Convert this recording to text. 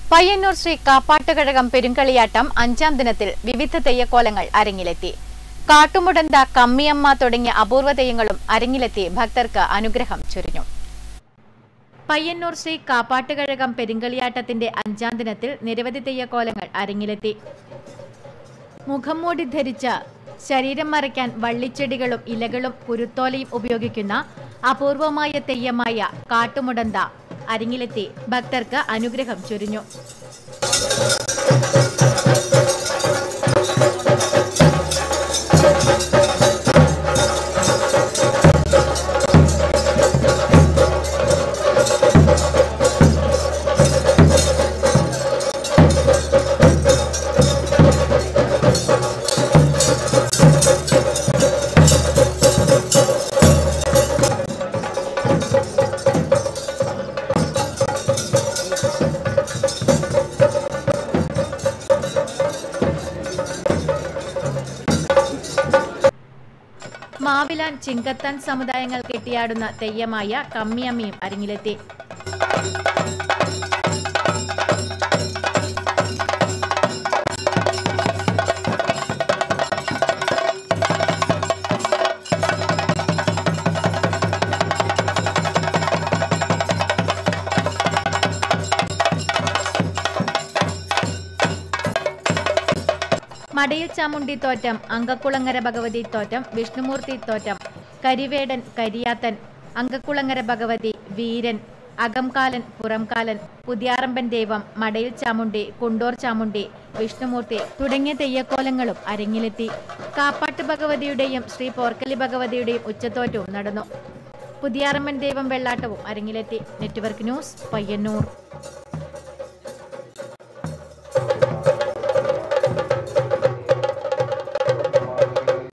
പയ്യന്നൂർ ശ്രീ കാപ്പാട്ടുകഴകം പെരുങ്കളിയാട്ടം അഞ്ചാം ദിനത്തിൽ വിവിധ തെയ്യക്കോലങ്ങൾ അരങ്ങിലെത്തി കാട്ടുമുടന്ത കമ്മിയമ്മ തുടങ്ങിയ അപൂർവ തെയ്യങ്ങളും അരങ്ങിലെത്തി ഭക്തർക്ക് അനുഗ്രഹം ചൊരിഞ്ഞു പയ്യന്നൂർ ശ്രീ കാപ്പാട്ടുകഴകം പെരുങ്കളിയാട്ടത്തിന്റെ അഞ്ചാം ദിനത്തിൽ നിരവധി തെയ്യക്കോലങ്ങൾ അരങ്ങിലെത്തി മുഖം മൂടി ധരിച്ച ശരീരം മറയ്ക്കാൻ വള്ളിച്ചെടികളും ഇലകളും കുരുത്തോലയും ഉപയോഗിക്കുന്ന അപൂർവമായ തെയ്യമായ കാട്ടുമുടന്ത അരങ്ങിലെത്തി ഭക്തർക്ക് അനുഗ്രഹം ചൊരിഞ്ഞു മാവിലാൻ ചിങ്കത്താൻ സമുദായങ്ങൾ കെട്ടിയാടുന്ന തെയ്യമായ കമ്മിയമ്മയും അരങ്ങിലെത്തി മടയിൽ ചാമുണ്ടി തോറ്റം അങ്കക്കുളങ്ങര ഭഗവതി തോറ്റം വിഷ്ണുമൂർത്തി തോറ്റം കരിവേടൻ കരിയാത്തൻ അങ്കക്കുളങ്ങര ഭഗവതി വീരൻ അകംകാലൻ പുറംകാലൻ പുതിയാറമ്പൻ ദൈവം മടയിൽ ചാമുണ്ടി കുണ്ടോർ ചാമുണ്ടി വിഷ്ണുമൂർത്തി തുടങ്ങിയ തെയ്യക്കോലങ്ങളും അരങ്ങിലെത്തി കാപ്പാട്ട് ഭഗവതിയുടെയും ശ്രീ പോർക്കലി ഭഗവതിയുടെയും ഉച്ചത്തോറ്റവും നടന്നു പുതിയാറമ്മൻ ദൈവം വെള്ളാട്ടവും അരങ്ങിലെത്തി നെറ്റ്വർക്ക് ന്യൂസ് പയ്യന്നൂർ